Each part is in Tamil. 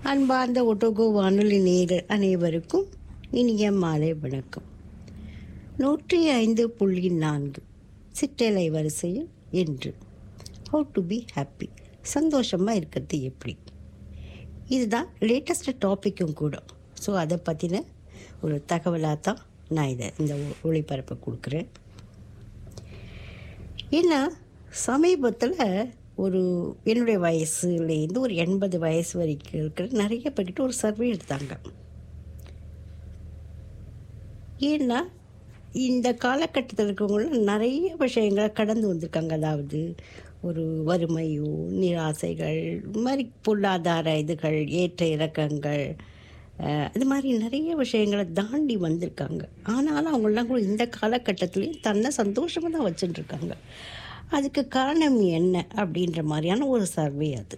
அன்பார்ந்த ஒட்டோகோ வானொலி நேயர் அனைவருக்கும் இனிய மாலை வணக்கம் நூற்றி ஐந்து புள்ளி நான்கு சிற்றலை வரிசையில் என்று ஹவு டு பி ஹாப்பி சந்தோஷமாக இருக்கிறது எப்படி இதுதான் லேட்டஸ்ட் டாப்பிக்கும் கூட ஸோ அதை பற்றின ஒரு தகவலாக தான் நான் இதை இந்த ஒ- ஒளிபரப்பை கொடுக்குறேன் ஏன்னா சமீபத்தில் ஒரு என்னுடைய வயசுலேருந்து ஒரு எண்பது வயசு வரைக்கும் இருக்கிற நிறைய பேர்கிட்ட ஒரு சர்வே எடுத்தாங்க ஏன்னா இந்த காலகட்டத்தில் இருக்கவங்களும் நிறைய விஷயங்களை கடந்து வந்திருக்காங்க அதாவது ஒரு வறுமையோ நிராசைகள் இது மாதிரி பொருளாதார இதுகள் ஏற்ற இறக்கங்கள் அஹ், இது மாதிரி நிறைய விஷயங்களை தாண்டி வந்திருக்காங்க ஆனாலும் அவங்களாம் கூட இந்த காலகட்டத்துலேயும் தன்னை சந்தோஷமாக தான் வச்சுட்டு இருக்காங்க அதுக்கு காரணம் என்ன அப்படின்ற மாதிரியான ஒரு சர்வே அது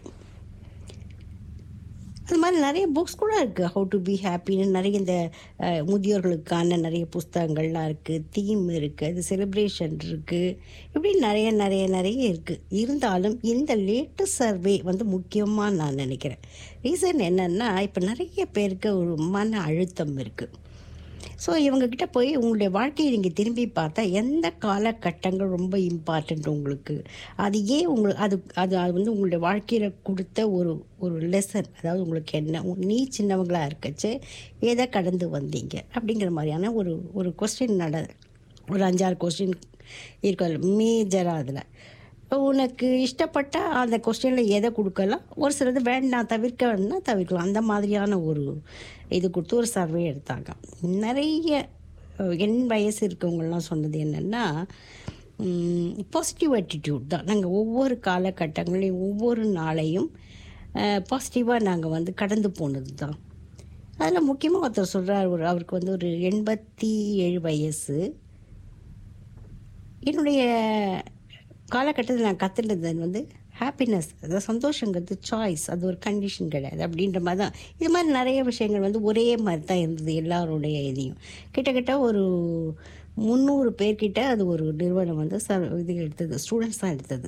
அது மாதிரி நிறைய புக்ஸ் கூட இருக்குது ஹவு டு பி ஹாப்பின்னு நிறைய இந்த அஹ், முதியோர்களுக்கான நிறைய புஸ்தகங்கள்லாம் இருக்குது தீம் இருக்குது அது செலிப்ரேஷன் இருக்குது இப்படி நிறைய நிறைய நிறைய இருக்குது இருந்தாலும் இந்த லேட்டஸ்ட் சர்வே வந்து முக்கியமாக நான் நினைக்கிறேன் ரீசன் என்னென்னா இப்போ நிறைய பேருக்கு ஒரு மன அழுத்தம் இருக்குது ஸோ இவங்கக்கிட்ட போய் உங்களுடைய வாழ்க்கையை நீங்கள் திரும்பி பார்த்தா எந்த காலகட்டங்கள் ரொம்ப இம்பார்ட்டண்ட் உங்களுக்கு அது ஏன் உங்களுக்கு அது அது அது வந்து உங்களுடைய வாழ்க்கையில் கொடுத்த ஒரு ஒரு லெசன் அதாவது உங்களுக்கு என்ன உ- நீ சின்னவங்களாக இருக்கச்சு எதை கடந்து வந்தீங்க அப்படிங்கிற மாதிரியான ஒரு ஒரு கொஸ்டின் நட ஒரு அஞ்சாறு கொஸ்டின் இருக்கும் மேஜராக அதில் உனக்கு இஷ்டப்பட்ட அந்த கொஸ்டினில் எதை கொடுக்கலாம் ஒரு சிலது வேண்டாம் தவிர்க்க வேணும்னா தவிர்க்கலாம் அந்த மாதிரியான ஒரு இது கொடுத்து ஒரு சர்வே எடுத்தாங்க நிறைய அஹ், என் வயசு இருக்கவங்கலாம் சொன்னது என்னென்னா பாசிட்டிவ் attitude தான் நாங்கள் ஒவ்வொரு காலகட்டங்களையும் ஒவ்வொரு நாளையும் பாசிட்டிவாக நாங்கள் வந்து கடந்து போனது தான் அதில் முக்கியமாக ஒருத்தர் சொல்கிறார் ஒரு அவருக்கு வந்து ஒரு எண்பத்தி ஏழு வயசு என்னுடைய காலகட்டத்தில் நான் கற்றுனது வந்து ஹாப்பினஸ் அதாவது சந்தோஷங்கிறது சாய்ஸ் அது ஒரு கண்டிஷன் கிடையாது அப்படின்ற மாதிரி தான் இது மாதிரி நிறைய விஷயங்கள் வந்து ஒரே மாதிரி தான் இருந்தது எல்லாருடைய இதையும் கிட்டத்தட்ட ஒரு முந்நூறு பேர்கிட்ட அது ஒரு நிறுவனம் வந்து ச இது எடுத்தது ஸ்டூடெண்ட்ஸ் தான் எடுத்தது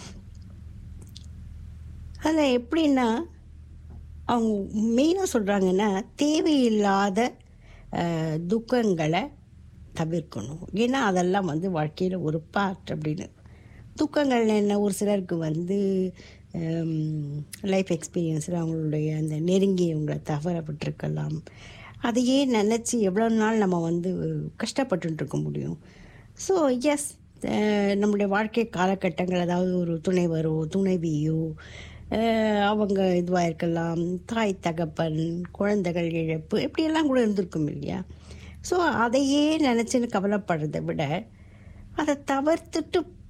அதில் எப்படின்னா அவங்க மெயினாக சொல்கிறாங்கன்னா தேவையில்லாத அஹ், துக்கங்களை தவிர்க்கணும் ஏன்னா அதெல்லாம் வந்து வாழ்க்கையில் ஒரு பார்ட் அப்படின்னு துக்கங்கள் என்ன ஒரு சிலருக்கு வந்து லைஃப் எக்ஸ்பீரியன்ஸில் அவங்களுடைய அந்த நெருங்கியவங்களை தவறப்பட்டிருக்கலாம் அதையே நினச்சி எவ்வளோ நாள் நம்ம வந்து கஷ்டப்பட்டுட்டு இருக்க முடியும் ஸோ எஸ் நம்மளுடைய வாழ்க்கை காலகட்டங்கள் அதாவது ஒரு துணைவரோ துணைவியோ அஹ், அவங்க இதுவாக இருக்கலாம் தாய் தகப்பன் குழந்தைகள் இழப்பு இப்படியெல்லாம் கூட இருந்திருக்கும் இல்லையா ஸோ அதையே நினச்சின்னு கவலைப்படுறதை விட அதை தவிர்த்துட்டு